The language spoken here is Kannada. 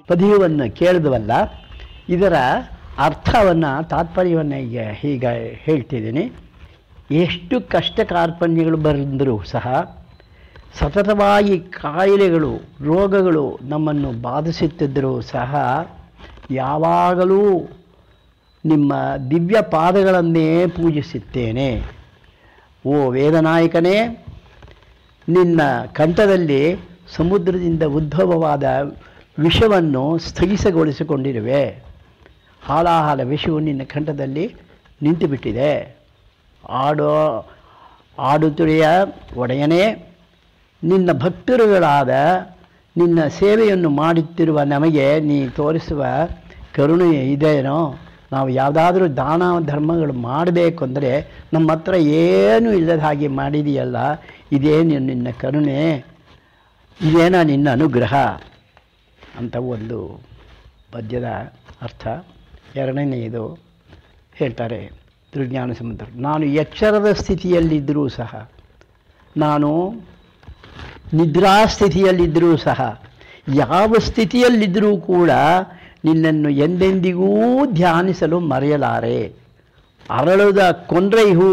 ಪದ್ಯವನ್ನು ಕೇಳಿದ್ವಲ್ಲ ಇದರ ಅರ್ಥವನ್ನು ತಾತ್ಪರ್ಯವನ್ನು ಈಗ ಹೀಗೆ ಹೇಳ್ತಿದ್ದೀನಿ ಎಷ್ಟು ಕಷ್ಟ ಕಾರ್ಪಣ್ಯಗಳು ಬಂದರೂ ಸಹ ಸತತವಾಗಿ ಕಾಯಿಲೆಗಳು ರೋಗಗಳು ನಮ್ಮನ್ನು ಬಾಧಿಸುತ್ತಿದ್ದರೂ ಸಹ ಯಾವಾಗಲೂ ನಿಮ್ಮ ದಿವ್ಯ ಪಾದಗಳನ್ನೇ ಪೂಜಿಸುತ್ತೇನೆ ಓ ವೇದನಾಯಕನೇ ನಿನ್ನ ಕಂಠದಲ್ಲಿ ಸಮುದ್ರದಿಂದ ಉದ್ಭವವಾದ ವಿಷವನ್ನು ಸ್ಥಗಿತಗೊಳಿಸಿಕೊಂಡಿರುವೆ ಹಾಲಾಹಲ ವಿಷವು ನಿನ್ನ ಕಂಠದಲ್ಲಿ ನಿಂತುಬಿಟ್ಟಿದೆ ಆಡೋ ಆಡುತ್ತುರೆಯ ಒಡೆಯನೇ ನಿನ್ನ ಭಕ್ತರುಗಳಾದ ನಿನ್ನ ಸೇವೆಯನ್ನು ಮಾಡುತ್ತಿರುವ ನಮಗೆ ನೀ ತೋರಿಸುವ ಕರುಣೆ ಇದೇನೋ ನಾವು ಯಾವುದಾದ್ರೂ ದಾನ ಧರ್ಮಗಳು ಮಾಡಬೇಕು ಅಂದರೆ ನಮ್ಮ ಹತ್ರ ಏನೂ ಇಲ್ಲದ ಹಾಗೆ ಮಾಡಿದೆಯಲ್ಲ ಇದೇನು ನಿನ್ನ ಕರುಣೆ ಇದೇನ ನಿನ್ನ ಅನುಗ್ರಹ ಅಂತ ಒಂದು ಪದ್ಯದ ಅರ್ಥ ಎರಡನೆಯದು ಹೇಳ್ತಾರೆ ದುರ್ಜ್ಞಾನ ಸಮುದ್ರ ನಾನು ಎಚ್ಚರದ ಸ್ಥಿತಿಯಲ್ಲಿದ್ದರೂ ಸಹ ನಾನು ನಿದ್ರಾ ಸ್ಥಿತಿಯಲ್ಲಿದ್ದರೂ ಸಹ ಯಾವ ಸ್ಥಿತಿಯಲ್ಲಿದ್ದರೂ ಕೂಡ ನಿನ್ನನ್ನು ಎಂದೆಂದಿಗೂ ಧ್ಯಾನಿಸಲು ಮರೆಯಲಾರೆ ಅರಳುದ ಕೊಂಡ್ರೈ ಹೂ